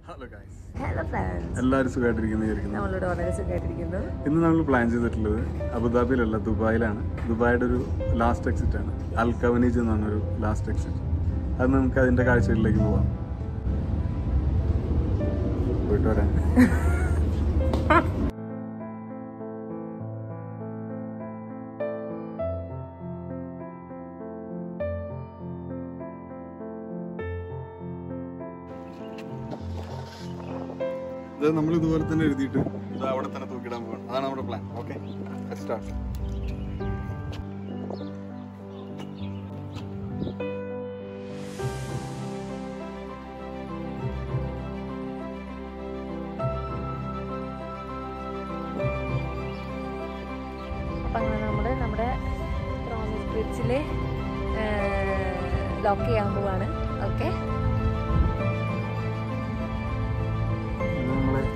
hello guys hello friends എല്ലാവരും സുഖമായിട്ടിരിക്കുന്നു വിചാരിക്കുന്നു നമ്മളിവിടെ വളരെ സുഖമായിട്ടിരിക്കുന്നു ഇന്ന് നമ്മൾ പ്ലാൻ ചെയ്തിട്ടുള്ളത് അബുദാബിയിലല്ല ദുബായിലാണ് ദുബായിയുടെ ഒരു ലാസ്റ്റ് എക്സിറ്റ് ആണ് അൽ കവനീജ് എന്ന് പറഞ്ഞൊരു ലാസ്റ്റ് എക്സിറ്റ് അത് നമുക്ക് അതിന്റെ കാഴ്ചകളിലേക്ക് പോവാം പോയിട്ട് വരാം ഇത് നമ്മൾ ഇതുപോലെ തന്നെ എഴുതിയിട്ട് ഇത് അവിടെ തന്നെ തൂക്കിടാൻ പോകണം അതാണ് നമ്മുടെ പ്ലാൻ ഓക്കെ സ്റ്റാർട്ട് അപ്പം അങ്ങനെ നമ്മൾ നമ്മുടെ പ്രോമിസ് ബ്രിഡ്ജിൽ ലോക്ക് ചെയ്യാൻ പോവാണ് ഓക്കെ നമ്മളെ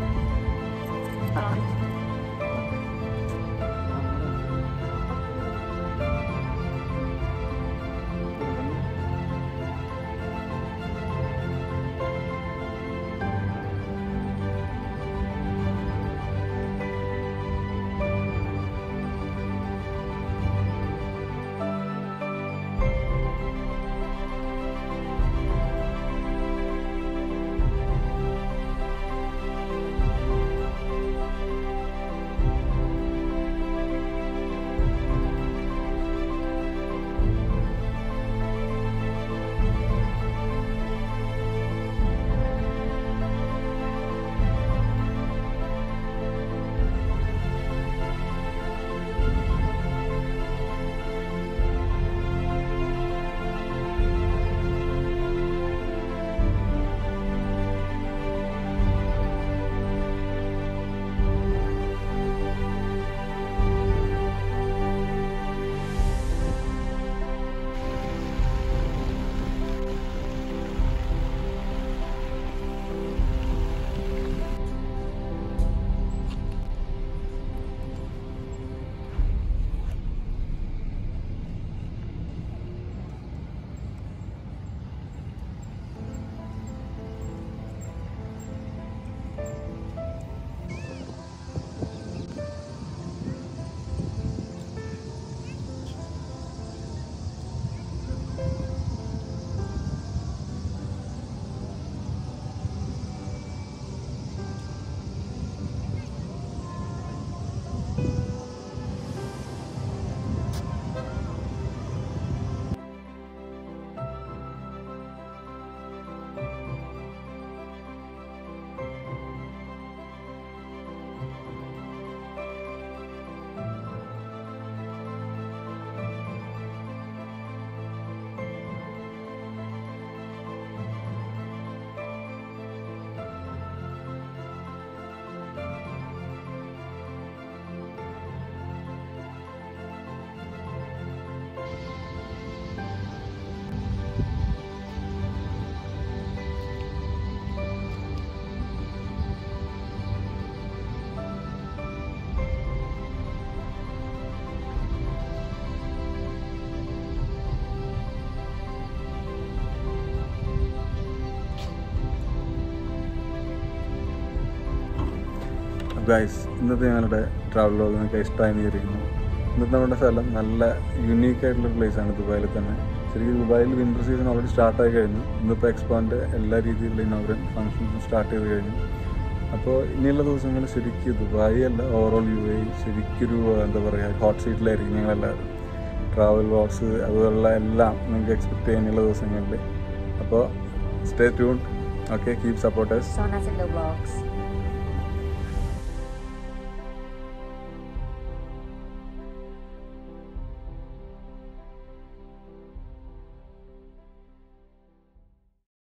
ഗൈസ് ഇന്നത്തെ ഞങ്ങളുടെ ട്രാവൽ ലോഗ് നിങ്ങൾക്ക് ഇഷ്ടമായി വിചാരിക്കുന്നു ഇന്നത്തെ നമ്മുടെ സ്ഥലം നല്ല യുണീക്ക് ആയിട്ടുള്ള പ്ലേസ് ആണ് ദുബായിൽ തന്നെ ശരിക്കും ദുബായിൽ വിൻ്റർ സീസൺ ഓൾറെഡി സ്റ്റാർട്ടായി കഴിഞ്ഞു ഇന്നിപ്പോൾ എക്സ്പാൻ്റെ എല്ലാ രീതിയിലുള്ള ഇനോഗ്രൻ ഫംഗ്ഷൻസും സ്റ്റാർട്ട് ചെയ്ത് കഴിഞ്ഞു അപ്പോൾ ഇനിയുള്ള ദിവസങ്ങൾ ശരിക്കും ദുബായി അല്ല ഓവറോൾ യു എ ശരിക്കൊരു എന്താ പറയുക ഹോട്ട് സീറ്റിലായിരിക്കും ഞങ്ങളെല്ലാവരും ട്രാവൽ വ്ളോഗ്സ് അതുപോലുള്ള എല്ലാം നിങ്ങൾക്ക് എക്സ്പെക്ട് ചെയ്യാനുള്ള ദിവസങ്ങളിൽ അപ്പോൾ stay tune okay keep supporters സോനാസിൻ്റെ വ്ളോഗ്സ്